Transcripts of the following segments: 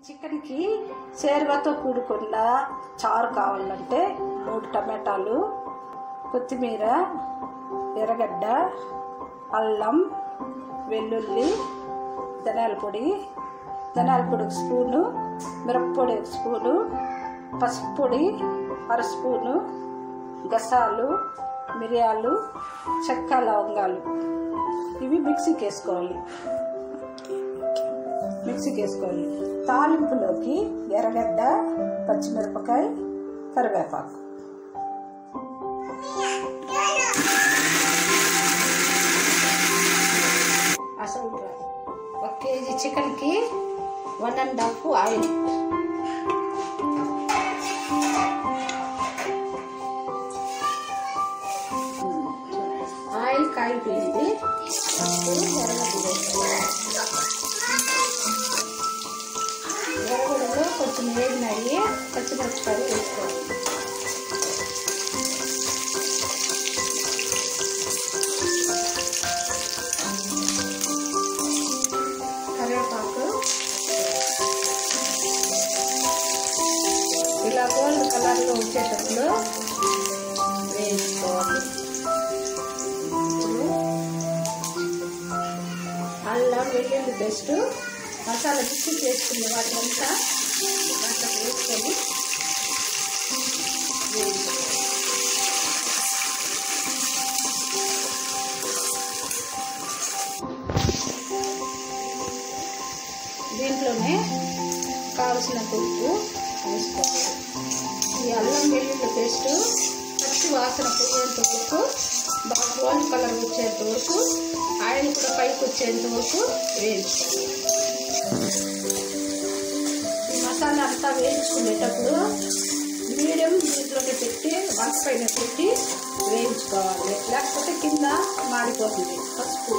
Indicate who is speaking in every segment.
Speaker 1: చికెన్కి సేరువతో కూడుకున్న చారు కావాలంటే మూడు టమాటాలు కొత్తిమీర ఎర్రగడ్డ అల్లం వెల్లుల్లి ధనియాల పొడి ధనియాల పొడి ఒక స్పూను మిరప్పొడి ఒక స్పూను పసుపు పొడి అర స్పూను గసాలు మిరియాలు చెక్క లవంగాలు ఇవి మిక్సీకి వేసుకోవాలి మిక్సీకి వేసుకోవాలి తాలింపులోకి ఎర్రగడ్డ పచ్చిమిరపకాయ కరివేపాకు అసలు ఒక కేజీ చికెన్కి one and half oil oil కాగిపోయింది అప్పుడు ఎర్రగడ్డ వేసుకోవాలి ఎర్రగడ్డలో కొంచెం వేగినాయి పచ్చిమిరపకాయలు వేసుకోవాలి కరివేపాకు ఇలా గోల్డ్ కలర్లో వచ్చేటప్పుడు వేసుకోవాలి ఇప్పుడు అల్లం వెల్లుల్లి పేస్ట్ మసాలా మిక్సీ చేసుకున్న వాటినంతా దాంట్లో వేసుకొని వేయించుకోవాలి. దీంట్లోనే కావలసినంత ఉప్పు వేసుకోవాలి ఈ అల్లం వెల్లుల్లి పేస్ట్ పచ్చి వాసన పోయేంత వరకు బాగా గోల్డ్ కలర్ వచ్చేంత వరకు ఆయిల్ కూడా పైకి వచ్చేంత వరకు వేయించుకోవాలి ఈ మసాలా అంతా వేయించుకునేటప్పుడు మీడియం దీంట్లోనే పెట్టి వంట పైన పెట్టి వేయించుకోవాలి లేకపోతే కింద మాడిపోతుంది పసుపు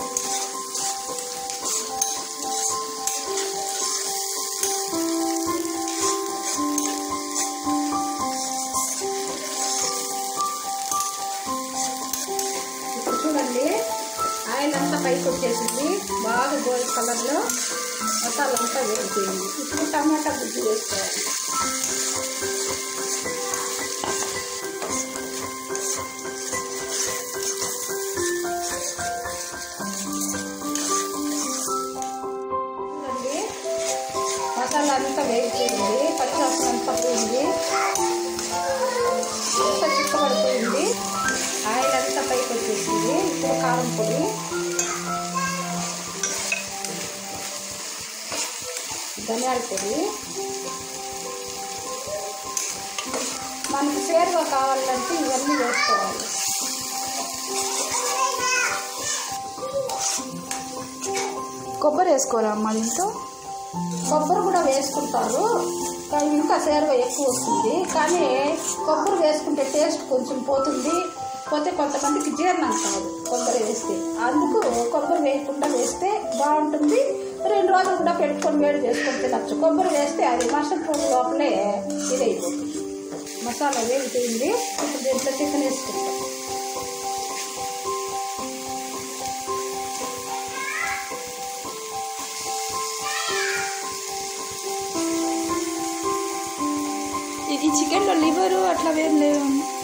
Speaker 1: ఇప్పుడు చూడండి ఆయిల్ అంతా పైకి వచ్చేసింది బాగా గోల్డ్ కలర్లో మసాలా అంతా వేడిపోయింది ఇప్పుడు టమాటా గుజ్జు వేసుకోవాలి చూడండి మసాలా అంతా వేగిపోయింది పచ్చివాసన అంతా పోయింది అంతా చిక్కబడిపోయింది ఆయిల్ అంతా పైకి వచ్చేసింది ఇప్పుడు కారం పొడి ధనియాల పొడి మనకి సేరుగా కావాలంటే ఇవన్నీ వేసుకోవాలి కొబ్బరి వేసుకోవాలమ్మా దీంతో కొబ్బరి కూడా వేసుకుంటారు కానీ ఇంకా సేరుగా ఎక్కువ వస్తుంది కానీ కొబ్బరి వేసుకుంటే టేస్ట్ కొంచెం పోతుంది పోతే కొంతమందికి జీర్ణం కాదు కొబ్బరి వేస్తే అందుకు కొబ్బరి వేయకుండా వేస్తే బాగుంటుంది రెండు రోజులు కూడా పెట్టుకొని వేడి చేసుకొని తినచ్చు కొబ్బరి వేస్తే అది మసం పూల లోపలే ఇదైపోతుంది మసాలా వేగిపోయింది ఇప్పుడు దీంట్లో చికెన్ వేసుకుంటాం
Speaker 2: ఈ చికెన్లో లివరు అట్లా ఏం లేవు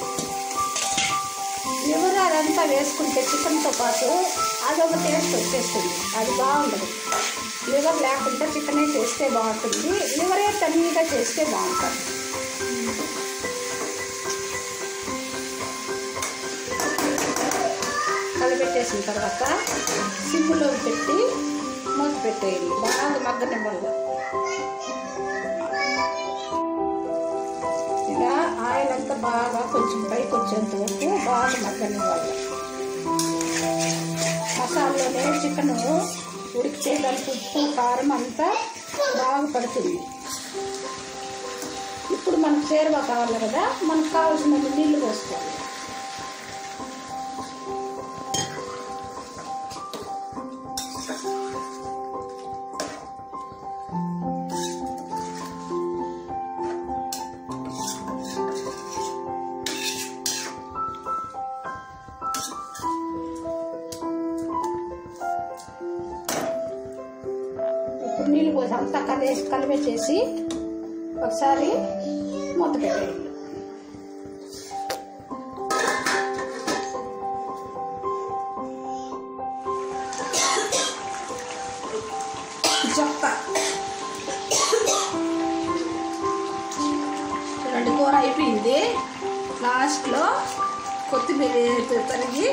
Speaker 1: లివర్ అదంతా వేసుకుంటే చికెన్తో పాటు అదొక టేస్ట్ వచ్చేస్తుంది అది బాగుండదు లివర్ లేకుండా చికెనే చేస్తే బాగుంటుంది లివరే తనిగా చేస్తే బాగుంటుంది కలిపెట్టేసిన తర్వాత సిమ్లో పెట్టి మూత పెట్టేయండి బాగా మగ్గని వల్ల ఇలా ఆయిల్ అంతా బాగా కొంచెం పైకి వచ్చేంత వరకు బాగా మగ్గనివ్వాలి మసాలాలోనే చికెన్ ఉడికితే దానికి ఉప్పు కారం అంతా బాగా పడుతుంది ఇప్పుడు మనకు చేరువ కావాలి కదా మనకు కావాల్సిన నీళ్లు పోసుకోవాలి ఇప్పుడు నీళ్ళు పోసాం అంతా కలిసి కలిపెట్టేసి ఒకసారి మూత పెట్టేయండి చెప్తా చూడండి కూర అయిపోయింది లాస్ట్లో కొత్తిమీర తరిగి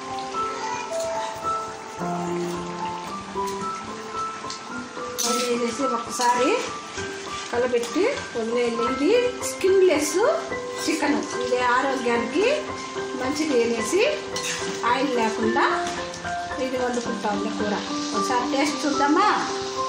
Speaker 1: అది వేసేసి ఒకసారి కలబెట్టి వదిలేయండి ఇది స్కిన్లెస్ చికెన్ ఇది ఆరోగ్యానికి మంచిది అనేసి ఆయిల్ లేకుండా ఇది వండుకుంటాం కూర ఒకసారి టేస్ట్ చూద్దామా